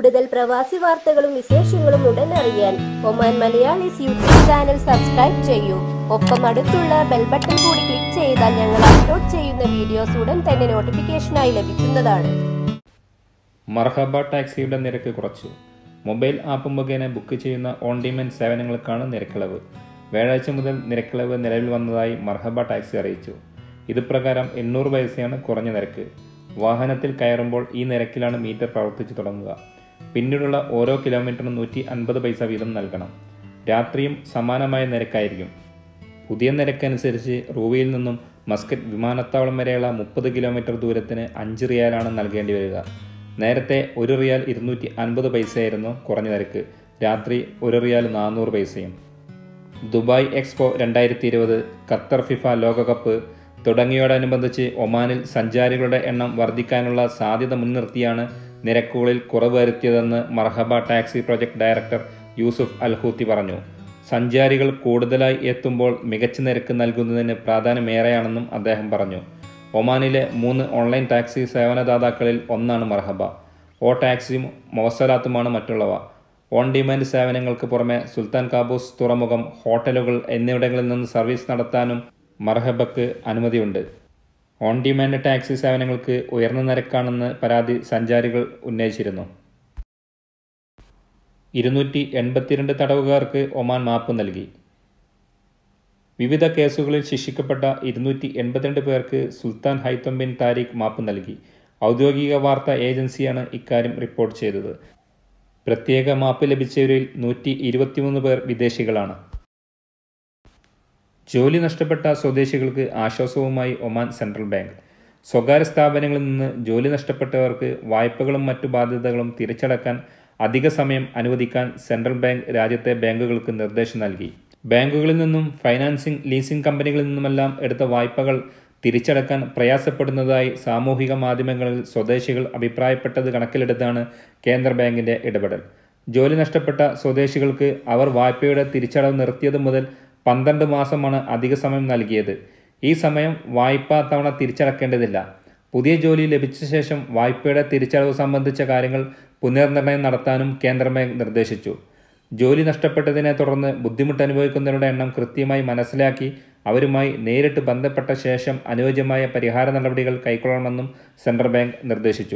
കൂടുതൽ പ്രവാസി വാർത്തകളും വിശേഷങ്ങളും ഉടൻ അറിയാൻ Oman Malayalees YouTube channel subscribe ചെയ്യൂ ഒപ്പം അടുത്തുള്ള ബെൽ ബട്ടൺ കൂടി ക്ലിക്ക് ചെയ്താൽ ഞങ്ങൾ അപ്ലോഡ് ചെയ്യുന്ന വീഡിയോസ് ഉടൻ തന്നെ നോട്ടിഫിക്കേഷനായി ലഭിക്കുന്നതാണ് മർഹബ ടാക്സിയുടെ നിരക്ക് കുറച്ചു മൊബൈൽ ആപ്പ് മുഖേന ബുക്ക് ചെയ്യുന്ന ഓൺ ഡിമാൻഡ് സേവനങ്ങൾക്കാണ് നിരക്കിളവ് വ്യാഴാഴ്ച മുതൽ നിരക്കിളവ് നിലവിൽ വന്നതായി മർഹബ ടാക്സി അറിയിച്ചു ഇത് പ്രകാരം എണ്ണൂറ് പൈസയാണ് കുറഞ്ഞ നിരക്ക് വാഹനത്തിൽ കയറുമ്പോൾ ഈ നിരക്കിലാണ് മീറ്റർ പ്രവർത്തിച്ചു തുടങ്ങുക പിന്നീടുള്ള ഓരോ കിലോമീറ്ററിനും നൂറ്റി അൻപത് പൈസ വീതം നൽകണം രാത്രിയും സമാനമായ നിരക്കായിരിക്കും പുതിയ നിരക്കനുസരിച്ച് റൂവിയിൽ നിന്നും മസ്കറ്റ് വിമാനത്താവളം വരെയുള്ള മുപ്പത് കിലോമീറ്റർ ദൂരത്തിന് അഞ്ച് റിയാലാണ് നൽകേണ്ടി വരിക നേരത്തെ ഒരു റിയാൽ ഇരുന്നൂറ്റി അൻപത് പൈസയായിരുന്നു കുറഞ്ഞ നിരക്ക് രാത്രി ഒരു റിയാൽ നാനൂറ് പൈസയും ദുബായ് എക്സ്പോ രണ്ടായിരത്തി ഇരുപത് ഖത്തർ ഫിഫ ലോകകപ്പ് തുടങ്ങിയോടനുബന്ധിച്ച് ഒമാനിൽ സഞ്ചാരികളുടെ എണ്ണം വർദ്ധിക്കാനുള്ള സാധ്യത മുൻനിർത്തിയാണ് നിരക്കുകളിൽ കുറവ് വരുത്തിയതെന്ന് Marhaba taxi project director Yusuf Alhooti പറഞ്ഞു സഞ്ചാരികൾ കൂടുതലായി എത്തുമ്പോൾ മികച്ച നിരക്ക് നൽകുന്നതിന് പ്രാധാന്യമേറെയാണെന്നും അദ്ദേഹം പറഞ്ഞു ഒമാനിലെ മൂന്ന് ഓൺലൈൻ ടാക്സി സേവനദാതാക്കളിൽ ഒന്നാണ് മർഹബ ഓ ടാക്സിയും മൊവസലാത്തുമാണ് മറ്റുള്ളവ ഓൺ ഡിമാൻഡ് സേവനങ്ങൾക്ക് പുറമെ സുൽത്താൻ കാബൂസ് തുറമുഖം ഹോട്ടലുകൾ എന്നിവിടങ്ങളിൽ നിന്ന് സർവീസ് നടത്താനും മർഹബക്ക് അനുമതിയുണ്ട് ഓൺ ഡിമാൻഡ് ടാക്സി സേവനങ്ങൾക്ക് ഉയർന്ന നിരക്കാണെന്ന് പരാതി സഞ്ചാരികൾ ഉന്നയിച്ചിരുന്നു ഇരുന്നൂറ്റി എൺപത്തിരണ്ട് തടവുകാർക്ക് ഒമാൻ മാപ്പ് നൽകി വിവിധ കേസുകളിൽ ശിക്ഷിക്കപ്പെട്ട ഇരുന്നൂറ്റി എൺപത്തിരണ്ട് പേർക്ക് സുൽത്താൻ ഹൈത്തം ബിൻ താരിഖ് മാപ്പ് നൽകി ഔദ്യോഗിക വാർത്താ ഏജൻസിയാണ് ഇക്കാര്യം റിപ്പോർട്ട് ചെയ്തത് പ്രത്യേക മാപ്പ് ലഭിച്ചവരിൽ നൂറ്റി ഇരുപത്തിമൂന്ന് പേർ വിദേശികളാണ് ജോലി നഷ്ടപ്പെട്ട സ്വദേശികൾക്ക് ആശ്വാസവുമായി ഒമാൻ സെൻട്രൽ ബാങ്ക് സ്വകാര്യ സ്ഥാപനങ്ങളിൽ നിന്ന് ജോലി നഷ്ടപ്പെട്ടവർക്ക് വായ്പകളും മറ്റു ബാധ്യതകളും തിരിച്ചടക്കാൻ അധിക സമയം അനുവദിക്കാൻ സെൻട്രൽ ബാങ്ക് രാജ്യത്തെ ബാങ്കുകൾക്ക് നിർദ്ദേശം നൽകി ബാങ്കുകളിൽ നിന്നും ഫൈനാൻസിംഗ് ലീസിംഗ് കമ്പനികളിൽ നിന്നുമെല്ലാം എടുത്ത വായ്പകൾ തിരിച്ചടക്കാൻ പ്രയാസപ്പെടുന്നതായി സാമൂഹിക മാധ്യമങ്ങളിൽ സ്വദേശികൾ അഭിപ്രായപ്പെട്ടത് കണക്കിലെടുത്താണ് കേന്ദ്ര ബാങ്കിന്റെ ഇടപെടൽ ജോലി നഷ്ടപ്പെട്ട സ്വദേശികൾക്ക് അവർ വായ്പയുടെ തിരിച്ചടവ് നിർത്തിയത് മുതൽ പന്ത്രണ്ട് മാസമാണ് അധിക സമയം നൽകിയത് ഈ സമയം വായ്പാ തവണ തിരിച്ചടക്കേണ്ടതില്ല പുതിയ ജോലി ലഭിച്ച ശേഷം വായ്പയുടെ തിരിച്ചടവ് സംബന്ധിച്ച കാര്യങ്ങൾ പുനർനിർണയം നടത്താനും കേന്ദ്ര ബാങ്ക് നിർദ്ദേശിച്ചു ജോലി നഷ്ടപ്പെട്ടതിനെ തുടർന്ന് ബുദ്ധിമുട്ട് അനുഭവിക്കുന്നവരുടെ എണ്ണം കൃത്യമായി മനസ്സിലാക്കി അവരുമായി നേരിട്ട് ബന്ധപ്പെട്ട ശേഷം അനുയോജ്യമായ പരിഹാര നടപടികൾ കൈക്കൊള്ളണമെന്നും സെൻട്രൽ ബാങ്ക് നിർദ്ദേശിച്ചു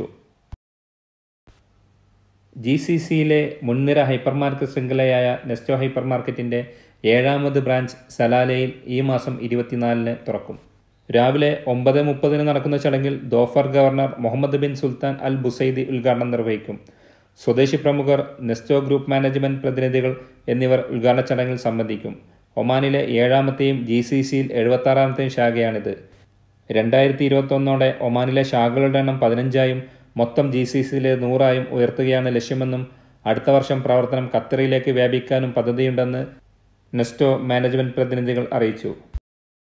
ജി സി സിയിലെ മുൻനിര ഹൈപ്പർ മാർക്കറ്റ് ശൃംഖലയായ നെസ്റ്റോ ഹൈപ്പർ മാർക്കറ്റിൻ്റെ ഏഴാമത് ബ്രാഞ്ച് സലാലയിൽ ഈ മാസം ഇരുപത്തിനാലിന് തുറക്കും രാവിലെ ഒമ്പത് മുപ്പതിന് നടക്കുന്ന ചടങ്ങിൽ Dhofar governor Muhammad bin Sultan al Busaidi ഉദ്ഘാടനം നിർവഹിക്കും സ്വദേശി പ്രമുഖർ നെസ്റ്റോ ഗ്രൂപ്പ് മാനേജ്മെന്റ് പ്രതിനിധികൾ എന്നിവർ ഉദ്ഘാടന ചടങ്ങിൽ സംബന്ധിക്കും ഒമാനിലെ ഏഴാമത്തെയും ജി സി സിയിൽ എഴുപത്താറാമത്തെയും ശാഖയാണിത് രണ്ടായിരത്തി ഇരുപത്തൊന്നോടെ ഒമാനിലെ ശാഖകളുടെ എണ്ണം പതിനഞ്ചായും മൊത്തം ജി സി സിയിലെ നൂറായും ഉയർത്തുകയാണ് ലക്ഷ്യമെന്നും അടുത്ത വർഷം പ്രവർത്തനം ഖത്തറിലേക്ക് വ്യാപിക്കാനും പദ്ധതിയുണ്ടെന്ന് നെസ്റ്റോ മാനേജ്മെന്റ് പ്രതിനിധികൾ അറിയിച്ചു